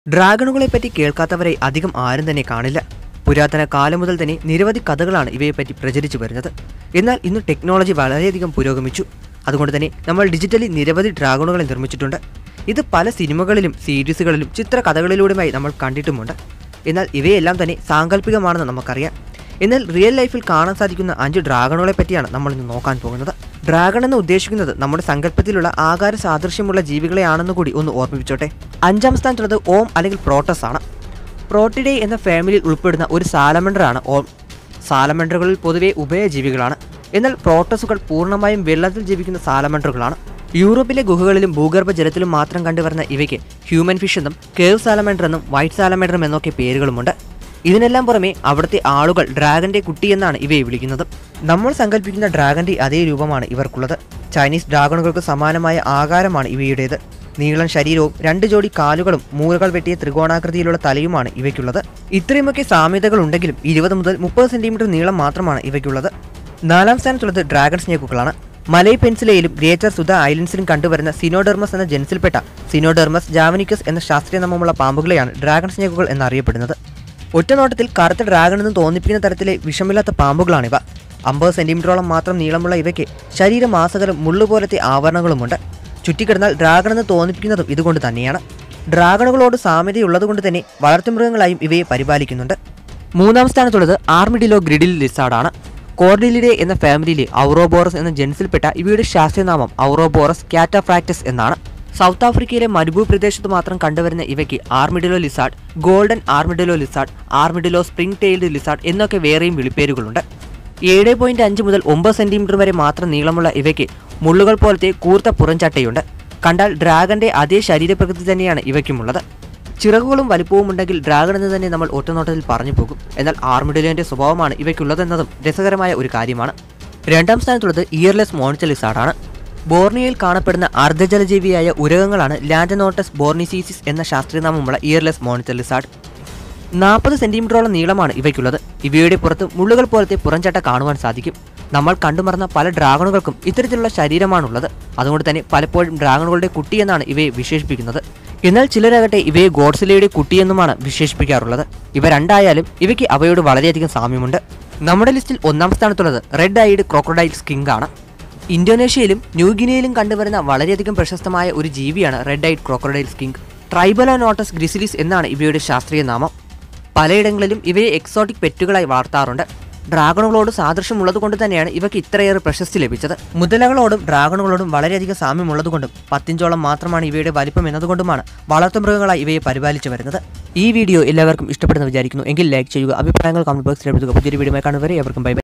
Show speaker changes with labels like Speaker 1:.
Speaker 1: ഡ്രാഗണുകളെ പറ്റി കേൾക്കാത്തവരെ അധികം ആരും തന്നെ കാണില്ല പുരാതന കാലം മുതൽ തന്നെ നിരവധി കഥകളാണ് ഇവയെപ്പറ്റി പ്രചരിച്ചു വരുന്നത് എന്നാൽ ഇന്ന് ടെക്നോളജി വളരെയധികം പുരോഗമിച്ചു അതുകൊണ്ട് തന്നെ നമ്മൾ ഡിജിറ്റലി നിരവധി ഡ്രാഗണുകളെ നിർമ്മിച്ചിട്ടുണ്ട് ഇത് പല സിനിമകളിലും സീരീസുകളിലും ചിത്രകഥകളിലൂടെയുമായി നമ്മൾ കണ്ടിട്ടുമുണ്ട് എന്നാൽ ഇവയെല്ലാം തന്നെ സാങ്കല്പികമാണെന്ന് നമുക്കറിയാം എന്നാൽ റിയൽ ലൈഫിൽ കാണാൻ സാധിക്കുന്ന അഞ്ച് ഡ്രാഗണുകളെ പറ്റിയാണ് നമ്മൾ ഇന്ന് നോക്കാൻ പോകുന്നത് ഡ്രാഗൺ എന്ന് ഉദ്ദേശിക്കുന്നത് നമ്മുടെ സങ്കല്പത്തിലുള്ള ആകാര സാദൃശ്യമുള്ള ജീവികളെയാണെന്ന് കൂടി ഒന്ന് ഓർമ്മിപ്പിച്ചോട്ടെ അഞ്ചാം സ്ഥാനത്തുള്ളത് ഓം അല്ലെങ്കിൽ പ്രോട്ടസ് ആണ് പ്രോട്ടിഡേ എന്ന ഫാമിലിയിൽ ഉൾപ്പെടുന്ന ഒരു സാലമണ്ടറാണ് ഓം സാലമണ്ടറുകളിൽ പൊതുവെ ഉഭയജീവികളാണ് എന്നാൽ പ്രോട്ടസുകൾ പൂർണ്ണമായും വെള്ളത്തിൽ ജീവിക്കുന്ന സാലമണ്ടറുകളാണ് യൂറോപ്പിലെ ഗുഹകളിലും ഭൂഗർഭ ജലത്തിലും മാത്രം കണ്ടുവരുന്ന ഇവയ്ക്ക് ഹ്യൂമൻ ഫിഷ് എന്നും കേവ് സാലമണ്ടർ എന്നും വൈറ്റ് സാലമണ്ടർ എന്നൊക്കെ പേരുകളുമുണ്ട് ഇതിനെല്ലാം പുറമെ അവിടുത്തെ ആളുകൾ ഡ്രാഗന്റെ കുട്ടി എന്നാണ് ഇവയെ വിളിക്കുന്നത് നമ്മൾ സങ്കല്പിക്കുന്ന ഡ്രാഗന്റെ അതേ രൂപമാണ് ഇവർക്കുള്ളത് ചൈനീസ് ഡ്രാഗണുകൾക്ക് സമാനമായ ആകാരമാണ് ഇവയുടേത് നീളം ശരീരവും രണ്ട് ജോഡി കാലുകളും മൂലകൾ വെട്ടിയ ത്രികോണാകൃതിയിലുള്ള തലയുമാണ് ഇവയ്ക്കുള്ളത് ഇത്രയുമൊക്കെ സാമ്യതകൾ ഉണ്ടെങ്കിലും ഇരുപത് മുതൽ മുപ്പത് സെന്റിമീറ്റർ നീളം മാത്രമാണ് ഇവയ്ക്കുള്ളത് നാലാം സ്ഥാനത്തുള്ളത് ഡ്രാഗൺ സ്നേക്കുകളാണ് മലൈ പെൻസിലയിലും ഗ്രേറ്റർ സുധ ഐലൻഡ്സിലും കണ്ടുവരുന്ന സിനോഡെർമസ് എന്ന ജെൻസിൽപ്പെട്ട സിനോഡെർമസ് ജാവനിക്കസ് എന്ന ശാസ്ത്രീയ നാമമുള്ള പാമ്പുകളെയാണ് ഡ്രാഗൺ സ്നേക്കുകൾ എന്നറിയപ്പെടുന്നത് ഒറ്റനോട്ടത്തിൽ കറുത്ത ഡ്രാഗൺ എന്ന് തോന്നിപ്പിക്കുന്ന തരത്തിലെ വിഷമില്ലാത്ത പാമ്പുകളാണിവ അമ്പത് സെന്റിമീറ്ററോളം മാത്രം നീളമുള്ള ഇവയ്ക്ക് ശരീരമാസകലും മുള്ളുപോലത്തെ ആവരണങ്ങളുമുണ്ട് ചുറ്റിക്കിടന്നാൽ ഡ്രാഗൺ എന്ന് തോന്നിപ്പിക്കുന്നതും ഇതുകൊണ്ട് തന്നെയാണ് ഡ്രാഗണുകളോട് സാമ്യതയുള്ളതുകൊണ്ട് തന്നെ വളർത്തുമൃഗങ്ങളായും ഇവയെ പരിപാലിക്കുന്നുണ്ട് മൂന്നാം സ്ഥാനത്തുള്ളത് ആർമിഡിലോ ഗ്രിഡിൽ ലിസാർഡാണ് കോർഡിലിഡെ എന്ന ഫാമിലിയിലെ ഔറോബോറസ് എന്ന ജെൻസിൽപ്പെട്ട ഇവയുടെ ശാസ്ത്രീയനാമം ഔറോബോറസ് കാറ്റാഫ്രാക്ടസ് എന്നാണ് സൗത്ത് ആഫ്രിക്കയിലെ മരുഭൂമി പ്രദേശത്ത് മാത്രം കണ്ടുവരുന്ന ഇവയ്ക്ക് armadillo lizard golden armadillo lizard armadillo spring tailed lizard എന്നൊക്കെ വേറെയും വിളിപ്പേരുകളുണ്ട് ഏഴ് പോയിന്റ് അഞ്ച് മുതൽ ഒമ്പത് സെന്റിമീറ്റർ വരെ മാത്രം നീളമുള്ള ഇവയ്ക്ക് മുള്ളുകൾ പോലത്തെ കൂർത്ത പുറംചട്ടയുണ്ട് കണ്ടാൽ ഡ്രാഗന്റെ അതേ ശരീരപ്രകൃതി തന്നെയാണ് ഇവയ്ക്കുമുള്ളത് ചിറകുകളും വലിപ്പവും ഉണ്ടെങ്കിൽ ഡ്രാഗൺ എന്ന് തന്നെ നമ്മൾ ഒറ്റനോട്ടത്തിൽ പറഞ്ഞു പോകും എന്നാൽ ആർമിഡിലോന്റെ സ്വഭാവമാണ് ഇവയ്ക്കുള്ളതെന്നതും രസകരമായ ഒരു കാര്യമാണ് രണ്ടാം സ്ഥാനത്തുള്ളത് ഇയർലെസ് മോണിച്ചലിസാർഡാണ് ബോർണിയയിൽ കാണപ്പെടുന്ന അർദ്ധജലജീവിയായ ഉരകങ്ങളാണ് ലാൻഡനോട്ടസ് ബോർണിസീസിസ് എന്ന ശാസ്ത്രീയനാമമുള്ള ഇയർലെസ് മോണിച്ചലിസാർഡ് നാൽപ്പത് സെന്റിമീറ്ററോളം നീളമാണ് ഇവയ്ക്കുള്ളത് ഇവയുടെ പുറത്ത് മുള്ളുകൾ പോലത്തെ പുറംചട്ട കാണുവാൻ സാധിക്കും നമ്മൾ കണ്ടുമറന്ന പല ഡ്രാഗണുകൾക്കും ഇത്തരത്തിലുള്ള ശരീരമാണുള്ളത് അതുകൊണ്ട് തന്നെ പലപ്പോഴും ഡ്രാഗണുകളുടെ കുട്ടി എന്നാണ് ഇവയെ വിശേഷിപ്പിക്കുന്നത് എന്നാൽ ചിലരാകട്ടെ ഇവയെ ഗോഡ്സിലയുടെ കുട്ടിയെന്നുമാണ് വിശേഷിപ്പിക്കാറുള്ളത് ഇവ രണ്ടായാലും ഇവയ്ക്ക് അവയോട് വളരെയധികം സാമ്യമുണ്ട് നമ്മുടെ ലിസ്റ്റിൽ ഒന്നാം സ്ഥാനത്തുള്ളത് റെഡ് ഐഡ് ക്രോക്കഡൈൽ സ്കിങ്ക് ആണ് ഇന്തോനേഷ്യയിലും ന്യൂഗിനിയയിലും കണ്ടുവരുന്ന വളരെയധികം പ്രശസ്തമായ ഒരു ജീവിയാണ് റെഡ് ഐഡ് ക്രോക്കഡൈൽ സ്കിങ്ക് ട്രൈബലോനോട്ടസ് ഗ്രിസിലിസ് എന്നാണ് ഇവയുടെ ശാസ്ത്രീയ നാമം പലയിടങ്ങളിലും ഇവയെ എക്സോട്ടിക് പെറ്റുകളായി വളർത്താറുണ്ട് ഡ്രാഗണുകളോട് സാദൃശ്യമുള്ളത് കൊണ്ട് തന്നെയാണ് ഇവയ്ക്ക് ഇത്രയേറെ പ്രശസ്തി ലഭിച്ചത് മുതലകളോടും ഡ്രാഗണുകളോടും വളരെയധികം സാമ്യമുള്ളതുകൊണ്ടും പത്തിഞ്ചോളം മാത്രമാണ് ഇവയുടെ വലിപ്പം എന്നതുകൊണ്ടുമാണ് വളർത്തുമൃഗങ്ങളായി ഇവയെ പരിപാലിച്ചു വരുന്നത് ഈ വീഡിയോ എല്ലാവർക്കും ഇഷ്ടപ്പെടുന്ന വിചാരിക്കുന്നു എങ്കിൽ ലൈക്ക് ചെയ്യുക അഭിപ്രായങ്ങൾ കമന്റ് ബോക്സിൽ എഴുതുക പുതിയൊരു വീഡിയോ കാണുന്നവരെ എവർക്കും ബൈ ബൈ